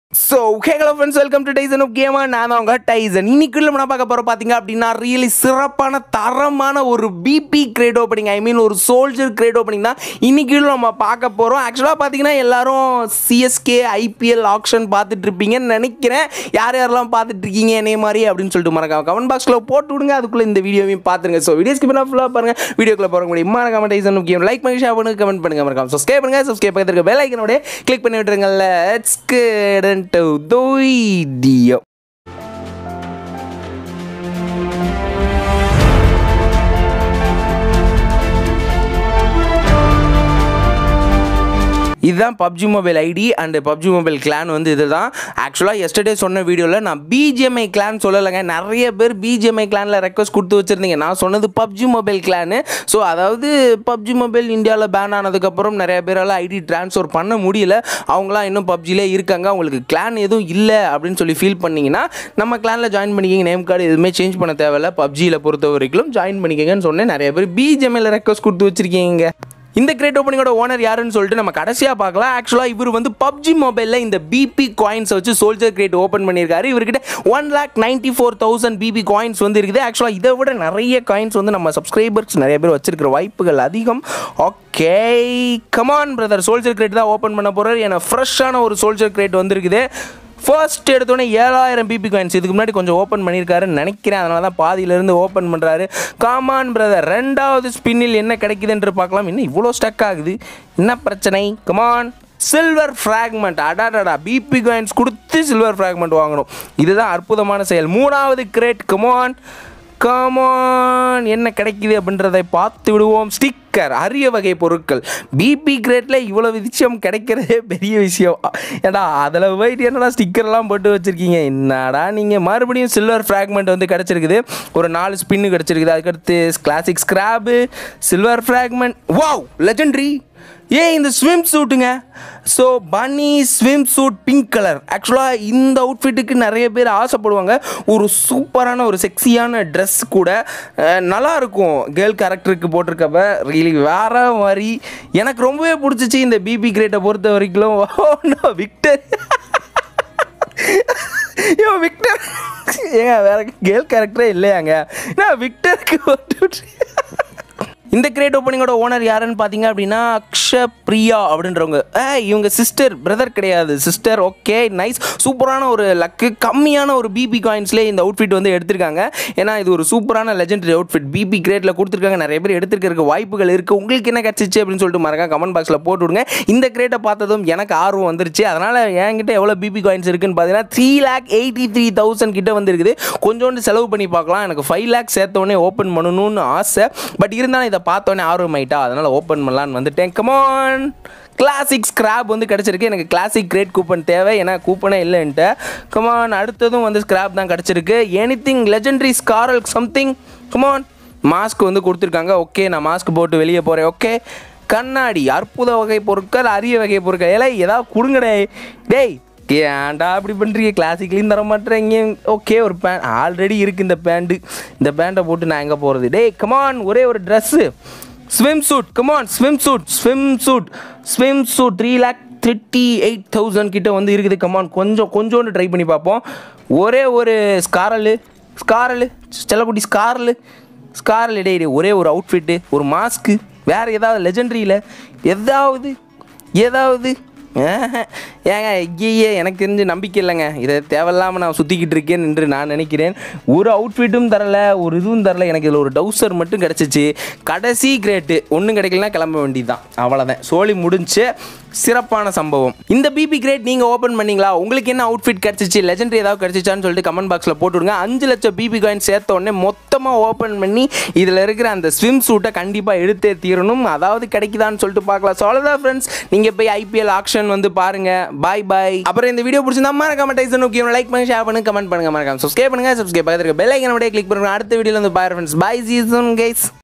So hello friends welcome to Tyson of கேமா நான் தான் உங்க டைசன் இன்னைக்குள்ள நம்ம பார்க்க போகிறோம் பார்த்தீங்க அப்படின்னா ரியலி சிறப்பான தரமான ஒரு BP crate opening I mean ஒரு சோல்ஜர் கிரேட் ஓப்பனிங் தான் இன்னைக்குள்ள நம்ம பார்க்க போகிறோம் ஆக்சுவலாக பார்த்தீங்கன்னா எல்லாரும் சிஎஸ்கே ஐபிஎல் ஆக்ஷன் பார்த்துட்டு இருப்பீங்கன்னு நினைக்கிறேன் யார் யாரெல்லாம் பார்த்துட்டு இருக்கீங்க என்னைய மாதிரி அப்படின்னு சொல்லிட்டு மறக்காம கமெண்ட் பாக்ஸில் போட்டு விடுங்க அதுக்குள்ளே இந்த வீடியோவையும் பார்த்துருங்க ஸோ வீடியோஸ்க்கு பின்னா ஃபுல்லாக பாருங்க வீடியோக்குள்ள போகிற முடியும் மறக்காம டைசன் கேம் லைக் பண்ணி ஷேர் பண்ணுங்க கமெண்ட் பண்ணுங்க மறக்காம சப்ஸ்கிரைப் பண்ணுங்க சப்ஸ்கிரைப் பக்கத்தில் இருக்க பெல் ஐக்கனோட கிளிக் பண்ணி விட்டுருங்க let's get into the video இதுதான் PUBG mobile ID and PUBG mobile clan வந்து இதுதான் ஆக்சுவலாக எஸ்டர்டே சொன்ன வீடியோவில் நான் பிஜிஎம்ஐ கிளான் சொல்லலைங்க நிறைய பேர் பிஜிஎம்ஐ கிளானில் ரெக்வஸ்ட் கொடுத்து வச்சுருந்தீங்க நான் சொன்னது பப்ஜி மொபைல் கிளானு ஸோ அதாவது பப்ஜி மொபைல் இந்தியாவில் பேன் ஆனதுக்கப்புறம் நிறைய பேரால் ஐடி ட்ரான்ஸ்ஃபர் பண்ண முடியல அவங்களாம் இன்னும் பப்ஜிலே இருக்காங்க அவங்களுக்கு கிளான் எதுவும் இல்லை அப்படின்னு சொல்லி ஃபீல் பண்ணீங்கன்னா நம்ம கிளானில் ஜாயின் பண்ணிக்கிங்க நேம் கார்டு எதுவுமே சேஞ்ச் பண்ண தேவையில்ல பப்ஜியில் பொறுத்த வரைக்கும் ஜாயின் பண்ணிக்கங்கன்னு சொன்னேன் நிறைய பேர் பிஜிஎம்ஐயில் ரெக்வஸ்ட் கொடுத்து வச்சுருக்கீங்க இந்த கிரேட் ஓப்பனிங்கோட ஓனர் யாருன்னு சொல்லிட்டு நம்ம கடைசியாக பார்க்கலாம் ஆக்சுவலாக இவர் வந்து பப்ஜி மொபைலில் இந்த பிபி காயின்ஸ் வச்சு சோல்ஜர் கிரேட் ஓப்பன் பண்ணியிருக்காரு இவர்கிட்ட one lakh ninety four thousand BP coins வந்து இருக்குது ஆக்சுவலாக இதை விட நிறைய காயின்ஸ் வந்து நம்ம சப்ஸ்கிரைபர்ஸ் நிறைய பேர் வச்சிருக்கிற வாய்ப்புகள் அதிகம் okay come on brother soldier crate தான் ஓப்பன் பண்ண போகிறார் ஏன்னா ஃப்ரெஷ்ஷான ஒரு சோல்ஜர் கிரேட் வந்திருக்குது ஃபர்ஸ்ட் எடுத்தோடனே ஏழாயிரம் பிபி காயின்ஸ் இதுக்கு முன்னாடி கொஞ்சம் ஓப்பன் பண்ணியிருக்காருன்னு நினைக்கிறேன் அதனால தான் பாதியிலேருந்து ஓப்பன் பண்ணுறாரு காமான் பிரதர் ரெண்டாவது ஸ்பின்னில் என்ன கிடைக்குதுன்று பார்க்கலாம் இன்னும் இவ்வளோ ஸ்டக் ஆகுது என்ன பிரச்சனை கமான் சில்வர் ஃப்ராக்மெண்ட் அடாடா பிபி காயின்ஸ் கொடுத்து சில்வர் ஃப்ராக்மெண்ட் வாங்கணும் இதுதான் அற்புதமான செயல் மூணாவது கிரேட் கமான் கமான் என்ன கிடைக்குது அப்படின்றதை பார்த்து விடுவோம் ஸ்டிக்கர் அரிய வகை பொருட்கள் பிபி கிரேட்டில் இவ்வளோ விஷயம் கிடைக்கிறதே பெரிய விஷயம் ஏடா அதில் போயிட்டு என்னடா ஸ்டிக்கர்லாம் போட்டு வச்சுருக்கீங்க என்னடா நீங்கள் மறுபடியும் சில்வர் ஃப்ராக்மெண்ட் வந்து கிடச்சிருக்குது ஒரு நாலு ஸ்பின்னு கிடச்சிருக்குது அதுக்கடுத்து classic scrap silver fragment wow legendary ஏ இந்த ஸ்விம் சூட்டுங்க ஸோ பனி ஸ்விம் சூட் பிங்க் கலர் ஆக்சுவலாக இந்த அவுட்ஃபிட்டுக்கு நிறைய பேர் ஆசைப்படுவாங்க ஒரு சூப்பரான ஒரு செக்ஸியான ட்ரெஸ் கூட அஹ், நல்லா இருக்கும் கேர்ள் கேரக்டருக்கு போட்டிருக்கப்ப ரியலி வேற மாதிரி எனக்கு ரொம்பவே பிடிச்சிச்சு இந்த பிபி கிரேட்டை பொறுத்த வரைக்கும் ஓ விக்டர் ஐயோ விக்டர் ஏங்க வேற கேர்ள் கேரக்டரே இல்லையாங்க நான் விக்டருக்கு போட்டு இந்த கிரேட் ஓப்பனிங்கோட ஓனர் யாருன்னு பார்த்தீங்க அப்படின்னா அக்ஷ பிரியா அப்படின்றவங்க ஏ இவங்க சிஸ்டர் பிரதர் கிடையாது சிஸ்டர் ஓகே நைஸ் சூப்பரான ஒரு லக்கு கம்மியான ஒரு பிபி காயின்ஸ்லேயே இந்த அவுட்ஃபிட் வந்து எடுத்திருக்காங்க ஏன்னா இது ஒரு சூப்பரான லெஜெண்டரி அவுட்ஃபிட் பிபி கிரேட்டில் கொடுத்துருக்காங்க நிறைய பேர் எடுத்துருக்க வாய்ப்புகள் இருக்குது உங்களுக்கு என்ன கிடச்சிச்சு அப்படின்னு சொல்லிட்டு மறக்கா கமெண்ட் பாக்ஸில் போட்டு விடுங்க இந்த கிரேட்டை பார்த்ததும் எனக்கு ஆர்வம் வந்துருச்சு அதனால் என்கிட்ட எவ்வளோ பிபி காயின்ஸ் இருக்குன்னு பார்த்தீங்கன்னா three lakh eighty three thousand கிட்ட வந்துருக்குது கொஞ்சோண்டு செலவு பண்ணி பார்க்கலாம் எனக்கு ஃபைவ் லேக் சேர்த்தோடனே ஓப்பன் பண்ணணும்னு ஆசை பட் இருந்தாலும் இதை பார்த்தோன்னே ஆர்வம் ஆயிட்டா அதனால் ஓப்பன் பண்ணலான்னு வந்துட்டேன் கமான் கிளாசிக் ஸ்கிராப் வந்து கிடச்சிருக்கு எனக்கு கிளாசிக் கிரேட் கூப்பன் தேவை ஏன்னா கூப்பனே இல்லைன்ட்டு கமான் அடுத்ததும் வந்து ஸ்கிராப் தான் கிடச்சிருக்கு எனி திங் லெஜெண்டரி ஸ்காரல் சம்திங் கமான் மாஸ்க் வந்து கொடுத்துருக்காங்க ஓகே நான் மாஸ்க் போட்டு வெளியே போகிறேன் ஓகே கண்ணாடி அற்புத வகை பொருட்கள் அரிய வகை பொருட்கள் ஏலே ஏதாவது கொடுங்கடே டேய் ஏன்டா அப்படி பண்ணுறீங்க கிளாசிக்லையும் தர மாட்டேறீங்க ஓகே ஒரு பேண்ட் ஆல்ரெடி இருக்குது இந்த பேண்ட்டு இந்த பேண்ட்டை போட்டு நான் எங்கே போகிறது டேய் கமான் ஒரே ஒரு dress swim suit come on swim suit swim suit swim suit three lakh thirty eight thousand கிட்ட வந்து இருக்குது கமான் கொஞ்சம் கொஞ்சோண்டு ட்ரை பண்ணி பார்ப்போம் ஒரே ஒரு ஸ்காரலு ஸ்காரலு செல்லக்குட்டி ஸ்காரலு ஸ்காரல் டே ஒரே ஒரு அவுட்ஃபிட்டு ஒரு மாஸ்க்கு வேறு ஏதாவது லெஜெண்டரியில் ஏதாவது ஏதாவது ஆஹா. ஏங்க ஐயே எனக்கு தெரிஞ்சு நம்பிக்கை இல்லைங்க இதை தேவையில்லாமல் நான் சுற்றிக்கிட்டு இருக்கேன் என்று நான் நினைக்கிறேன் ஒரு அவுட்ஃபிட்டும் தரல ஒரு இதுவும் தரல எனக்கு இதில் ஒரு டவுசர் மட்டும் கிடச்சிச்சு கடைசி கிரேட்டு ஒன்றும் கிடைக்கலனா கிளம்ப வேண்டியதுதான் அவ்வளோதான் சோழி முடிஞ்சு சிறப்பான சம்பவம் இந்த பிபி கிரேட் நீங்கள் ஓப்பன் பண்ணீங்களா உங்களுக்கு என்ன அவுட்ஃபிட் கிடச்சிச்சு லெஜெண்டரி ஏதாவது கிடச்சிச்சான்னு சொல்லிட்டு கமெண்ட் பாக்ஸில் போட்டுவிடுங்க அஞ்சு லட்சம் பிபி காயின் சேர்த்த உடனே மொத்தமாக ஓப்பன் பண்ணி இதில் இருக்கிற அந்த ஸ்விம் சூட்டை கண்டிப்பாக எடுத்தே தீரணும் அதாவது கிடைக்குதான்னு சொல்லிட்டு பார்க்கலாம் ஸோ அவ்வளோதான் ஃப்ரெண்ட்ஸ் நீங்கள் போய் ஐபிஎல் ஆக்ஷன் வந்து பாருங்க பாய் பாய் அப்புறம் இந்த வீடியோ பிடிச்சிருந்தா மறக்காம டைசன் முக்கியம் லைக் பண்ணி ஷேர் பண்ணுங்க கமெண்ட் பண்ணுங்க மறக்காம சப்ஸ்கிரைப் பண்ணுங்க சப்ஸ்கிரைப் பக்கத்தில் இருக்க பெல் ஐக்கன் அப்படியே கிளிக் பண்ணுங்க அடுத்த வீடியோவில் வந்து bye friends bye season guys